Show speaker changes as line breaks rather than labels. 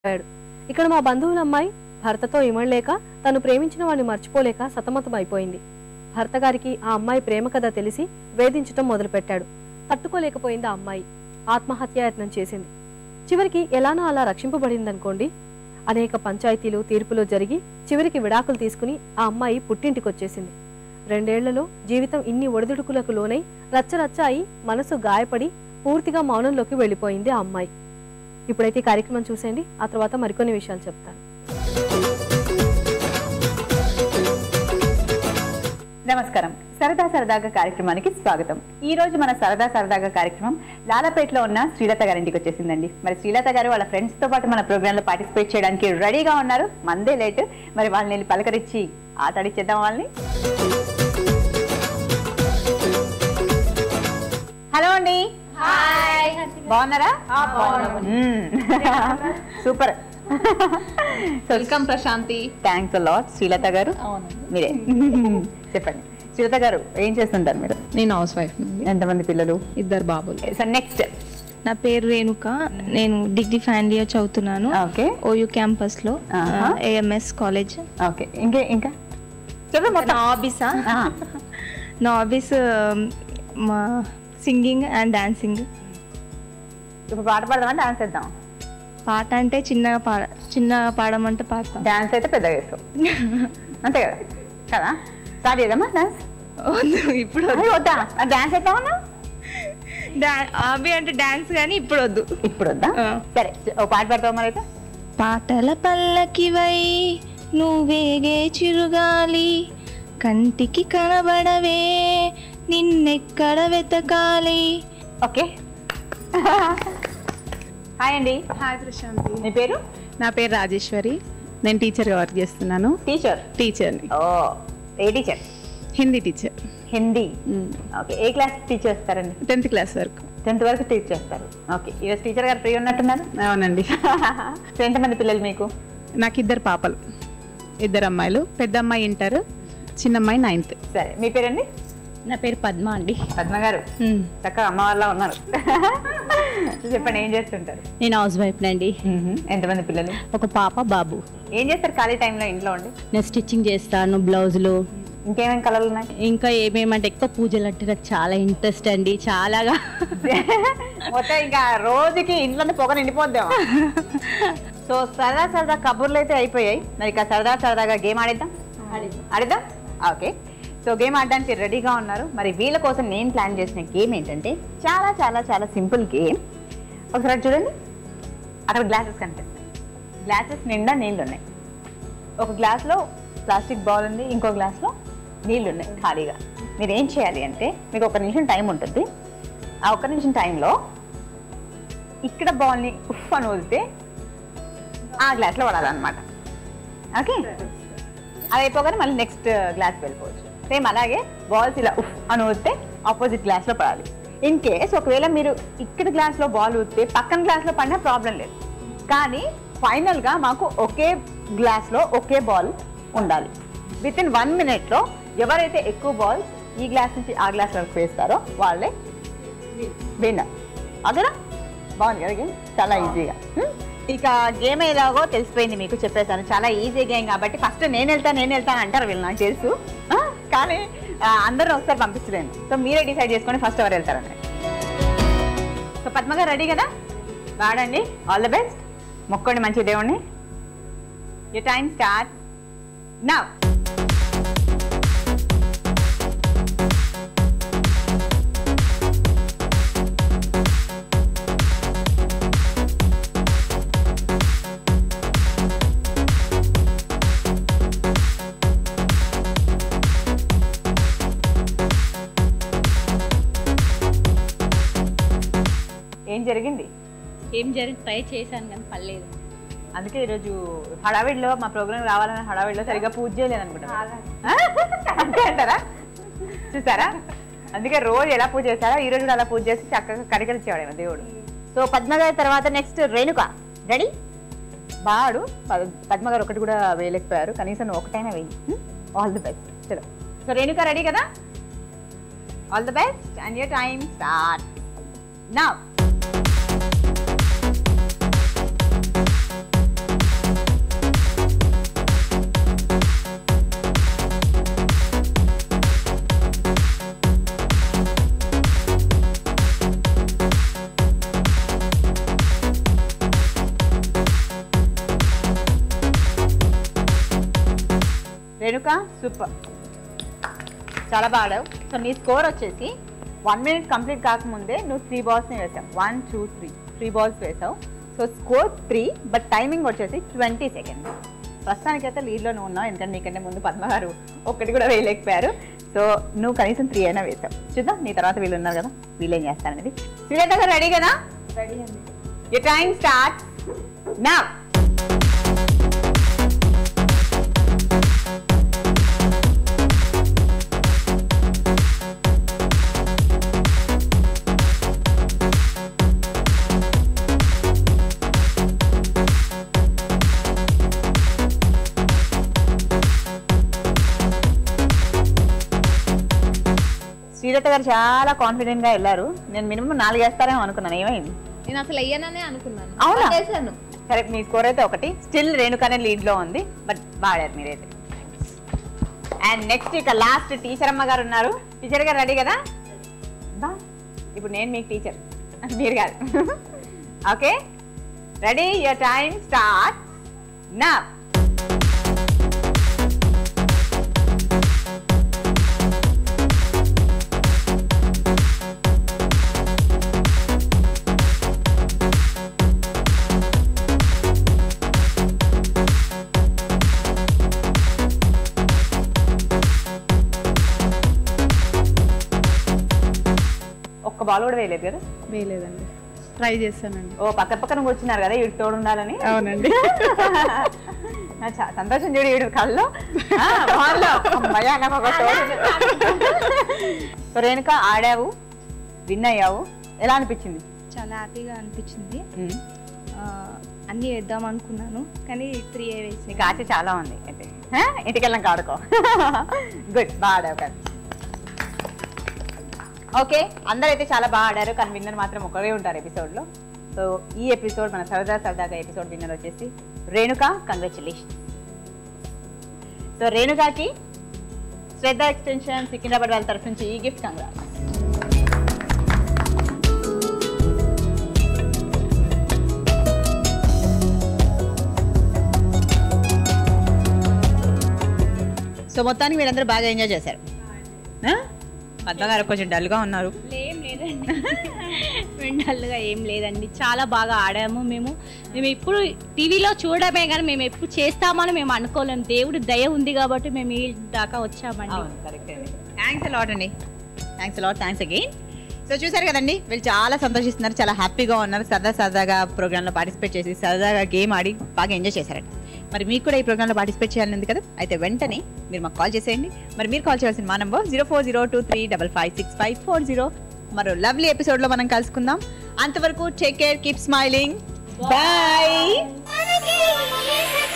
చెప్పాడు ఇక్కడ మా బంధువుల అమ్మాయి భర్తతో ఇమడలేక తను ప్రేమించిన వాడిని మర్చిపోలేక సతమతం అయిపోయింది భర్త గారికి ఆ అమ్మాయి ప్రేమ కథ తెలిసి వేధించటం మొదలుపెట్టాడు తట్టుకోలేకపోయింది ఆ అమ్మాయి ఆత్మహత్యాయత్నం చేసింది చివరికి ఎలానో అలా రక్షింపబడిందనుకోండి అనేక పంచాయతీలు తీర్పులు జరిగి చివరికి విడాకులు తీసుకుని ఆ అమ్మాయి పుట్టింటికి వచ్చేసింది రెండేళ్లలో జీవితం ఇన్ని ఒడిదుడుకులకు లోనై రచ్చరచ్చ అయి మనసు గాయపడి పూర్తిగా మౌనంలోకి వెళ్ళిపోయింది ఆ అమ్మాయి ఇప్పుడైతే ఈ కార్యక్రమం చూసేయండి ఆ తర్వాత మరికొన్ని విషయాలు చెప్తాను
నమస్కారం సరదా సరదాగా కార్యక్రమానికి స్వాగతం ఈ రోజు మన సరదా సరదాగా కార్యక్రమం లాలపేటలో ఉన్న శ్రీలత గారింటికి వచ్చేసిందండి మరి శ్రీలత గారు వాళ్ళ ఫ్రెండ్స్ తో పాటు మన ప్రోగ్రామ్ లో పార్టిసిపేట్ చేయడానికి రెడీగా ఉన్నారు మందే లేట్ మరి వాళ్ళని వెళ్ళి పలకరించి ఆటాడిచ్చేద్దాం వాళ్ళని హలో అండి బాగున్నారా hmm. Super
welcome Prashanti
thanks lot Srilatha garu మీరే చెప్పండి శ్రీలత గారు ఏం చేస్తుంటారు మీరు
నేను హౌస్ వైఫ్
ఎంతమంది పిల్లలు
ఇద్దరు బాబులు
సో నెక్స్ట్
నా పేరు రేణుక నేను డిగ్రీ ఫైనల్ ఇయర్ చదువుతున్నాను
ఓకే
ఓయూ క్యాంపస్ లో
ఆహా.
ఏఎంఎస్ కాలేజ్
ఓకే ఇంకా ఇంకా చెప్పండి మొత్తం
నా హాబీసా
ఆ,
నా హాబీస్ మా సింగింగ్ అండ్ డాన్సింగ్
ఇప్పుడు పాట పాడదామా డాన్స్ చేద్దాం
పాట అంటే చిన్నగా పాడ చిన్నగా పాడమంటే పాడతాం
డాన్స్ అయితే పెద్దగా చేస్తాం అంతే కదా కదా స్టార్ట్ చేద్దామా డాన్స్
వద్దు, ఇప్పుడు
వద్దా డాన్స్ చేద్దామన్నా
హాబీ అంటే డాన్స్ కానీ ఇప్పుడు వద్దు
ఇప్పుడు వద్దా
ఆ.
సరే ఓ పాట పాడతాం మరి అయితే
పాటల పల్లకివై నువ్వేగే చిరుగాలి కంటికి కనబడవే నిన్నెక్కడ వెతకాలి
ఓకే హాయ్ అండి
హాయ్ ప్రశాంతి
మీ పేరు
నా పేరు రాజేశ్వరి నేను టీచర్గా వర్క్ చేస్తున్నాను
టీచర్
టీచర్ని
ఓ ఏ teacher
Hindi teacher
Hindi okay ఏ క్లాస్ టీచ్ చేస్తారండి
టెన్త్ క్లాస్ వరకు
టెన్త్ వరకు టీచ్ చేస్తారు ఓకే ఈరోజు టీచర్ గారు ఫ్రీ ఉన్నట్టున్నారు
అవునండి
సో ఎంతమంది పిల్లలు మీకు
నాకు ఇద్దరు పాపలు ఇద్దరు అమ్మాయిలు పెద్ద అమ్మాయి ఇంటర్ చిన్న అమ్మాయి నైన్త్
సరే మీ పేరండి
నా పేరు పద్మ అండి
పద్మ గారు చక్కగా అమ్మ వాళ్ళ ఉన్నారు చెప్పండి ఏం చేస్తుంటారు
నేను హౌస్ వైఫ్ నండి
ఎంతమంది పిల్లలు
ఒక పాప బాబు
ఏం చేస్తారు ఖాళీ టైంలో ఇంట్లో ఉండి
నేను స్టిచ్చింగ్ చేస్తాను బ్లౌజులు
ఇంకేమేమి కలర్లు ఉన్నాయి
ఇంకా ఏమేమంటే ఎక్కువ పూజలు అంటే నాకు చాలా ఇంట్రెస్ట్ అండి చాలాగా
మొత్తం ఇంకా రోజుకి ఇంట్లోనే పొగ నిండిపోద్దాం సో సరదా సరదా కబుర్లు అయితే అయిపోయాయి మరి ఇక సరదా సరదాగా గేమ్ ఆడిద్దాం ఆడిద్దాం ఓకే సో గేమ్ ఆడడానికి రెడీగా ఉన్నారు మరి వీళ్ళ కోసం నేను ప్లాన్ చేసిన గేమ్ ఏంటంటే చాలా చాలా చాలా సింపుల్ గేమ్ ఒకసారి అటు చూడండి అక్కడ గ్లాసెస్ కనిపిస్తాయి గ్లాసెస్ నిండా నీళ్ళు ఉన్నాయి ఒక గ్లాస్లో ప్లాస్టిక్ బౌల్ ఉంది ఇంకో గ్లాస్లో నీళ్ళు ఉన్నాయి ఖాళీగా మీరు ఏం చేయాలి అంటే మీకు ఒక నిమిషం టైం ఉంటుంది ఆ ఒక్క నిమిషం టైంలో ఇక్కడ బాల్ని ఉఫ్ అని వదిలితే ఆ గ్లాస్లో పడాలన్నమాట ఓకే అది అయిపోగానే మళ్ళీ నెక్స్ట్ గ్లాస్ వెళ్ళిపోవచ్చు సేమ్ అలాగే బాల్స్ ఇలా ఉఫ్ అని వదిలితే ఆపోజిట్ గ్లాస్లో పడాలి ఇన్ కేస్ ఒకవేళ మీరు ఇక్కడ గ్లాస్లో బాల్ ఊదితే పక్కన గ్లాస్లో పడినా ప్రాబ్లం లేదు కానీ ఫైనల్గా మాకు ఒకే గ్లాస్లో ఒకే బాల్ ఉండాలి విత్ ఇన్ వన్ మినిట్లో ఎవరైతే ఎక్కువ బాల్స్ ఈ గ్లాస్ నుంచి ఆ గ్లాస్ వరకు వేస్తారో వాళ్ళే విన్నర్ అదేనా బాగుంది కదా గేమ్ చాలా ఈజీగా హ్మ్? ఇక గేమ్ ఎలాగో తెలిసిపోయింది మీకు చెప్పేశాను చాలా ఈజీ గేమ్ కాబట్టి ఫస్ట్ నేను వెళ్తాను నేను వెళ్తాను అంటారు వీళ్ళు నాకు తెలుసు ఆ, కానీ ఆ, అందరిని ఒకసారి పంపించలేను సో మీరే డిసైడ్ చేసుకొని ఫస్ట్ ఎవరు వెళ్తారని సో పద్మ గారు రెడీ కదా వాడండి ఆల్ ద బెస్ట్ మొక్కండి మంచి దేవుణ్ణి యూ టైం స్టార్ట్ నా ఏం జరిగింది
ఏం జరిగి ట్రై చేశాను కానీ పర్లేదు
అందుకే ఈరోజు హడావిడిలో మా ప్రోగ్రామ్ రావాలన్న హడావిడిలో సరిగ్గా పూజ చేయలేదు అనుకుంటా అంతే అంటారా చూసారా అందుకే రోజు ఎలా పూజ చేస్తారో ఈ రోజు కూడా అలా పూజ చేసి చక్కగా కరికరించేవాడేమో దేవుడు సో పద్మ గారి తర్వాత నెక్స్ట్ రేణుక రెడీ బాడు పద్- పద్మ గారు ఒకటి కూడా వేయలేకపోయారు కనీసం నువ్వు ఒకటైనా వేయి ఆల్ ది బెస్ట్ చలో సో రేణుక రెడీ కదా all the best and your time start నా రేణుక సూపర్ చాలా బాగా ఆడావు సో నీ స్కోర్ వచ్చేసి వన్ మినిట్ కంప్లీట్ కాకముందే నువ్వు త్రీ బాల్స్ని వేసావు one two three three balls వేసావు so score three but timing వచ్చేసి ట్వంటీ సెకండ్స్ ప్రస్తుతానికైతే లీడ్లో నువ్వు ఉన్నావు ఎందుకంటే నీకంటే ముందు పద్మ గారు ఒక్కటి కూడా వేయలేకపోయారు సో నువ్వు కనీసం త్రీ అయినా వేసావు చూద్దాం నీ తర్వాత వీళ్ళు ఉన్నారు కదా వీళ్ళు ఏం చేస్తారనేది శ్రీలత గారు రెడీ కదా రెడీ అండి యూ టైం స్టార్ట్ నా శ్రీలత గారు చాలా కాన్ఫిడెంట్ గా వెళ్ళారు నేను మినిమం నాలుగు వేస్తారేమో అనుకున్నాను ఏమైంది
నేను అసలు అయ్యాననే అనుకున్నాను
అవునా?
చేశాను
సరే మీ స్కోర్ అయితే ఒకటి స్టిల్ రేణుకానే లీడ్ లో ఉంది బట్ వాడారు మీరైతే అండ్ నెక్స్ట్ ఇక లాస్ట్ టీచర్ అమ్మ గారు ఉన్నారు టీచర్ గారు రెడీ కదా బా ఇప్పుడు నేను మీకు టీచర్ మీరు కాదు okay ready your time start నా ఒక్క బాల్ కూడా వేయలేదు కదా
వేయలేదండి ట్రై చేశానండి
ఓ పక్క పక్కన కూర్చున్నారు కదా వీడికి తోడు ఉండాలని
అవునండి
నా చా- సంతోషం చూడు వీడు కళ్ళు ఆ, బాగుందో. అమ్మయ్య, నాకు ఒక తోడు. సో రేణుక ఆడావు విన్ అయ్యావు ఎలా అనిపించింది
చాలా హ్యాపీగా అనిపించింది ఆ, అన్నీ వేద్దాం అనుకున్నాను కానీ త్రీ ఏ వేసి
నీకు ఆశ చాలా ఉంది అయితే ఆ? ఇంటికి వెళ్ళాక ఆడుకో గుడ్ బాగా ఆడావు కదా ఓకే అందరైతే చాలా బాగా ఆడారు కానీ విన్నర్ మాత్రం ఒకరే ఉంటారు ఎపిసోడ్లో సో ఈ ఎపిసోడ్ మన సరదా సరదాగా ఎపిసోడ్ విన్నర్ వచ్చేసి రేణుక కంగ్రాచులేషన్ సో రేణుకాకి శ్రద్ధ ఎక్స్టెన్షన్ సికింద్రాబాద్ వాళ్ళ తరఫు నుంచి ఈ గిఫ్ట్ కంగ్రాట్స్ సో మొత్తానికి మీరందరూ బాగా ఎంజాయ్ చేశారు ఆ? పద్మ గారు కొంచెం డల్గా ఉన్నారు
ఏం లేదండి మెంటల్గా ఏం లేదండి చాలా బాగా ఆడాము మేము మేము ఇప్పుడు టీవీలో చూడడమే కానీ మేము ఎప్పుడు చేస్తామని మేము అనుకోలేము దేవుడు దయ ఉంది కాబట్టి మేము ఈ దాకా వచ్చామండి
అవును కరెక్ట్ అండి థ్యాంక్స్ అలాట్ అండి thanks a lot thanks again so చూసారు కదండి వీళ్ళు చాలా సంతోషిస్తున్నారు చాలా హ్యాపీగా ఉన్నారు సరదా సరదాగా ప్రోగ్రాంలో పార్టిసిపేట్ చేసి సరదాగా గేమ్ ఆడి బాగా ఎంజాయ్ చేశారట మరి మీకు కూడా ఈ ప్రోగ్రాంలో పార్టిసిపేట్ చేయాలని ఉంది కదా అయితే వెంటనే మీరు మాకు కాల్ చేసేయండి మరి మీరు కాల్ చేయాల్సిన మా number zero four zero two three double five six five four zero మరో లవ్లీ ఎపిసోడ్లో మనం కలుసుకుందాం అంతవరకు take care keep smiling bye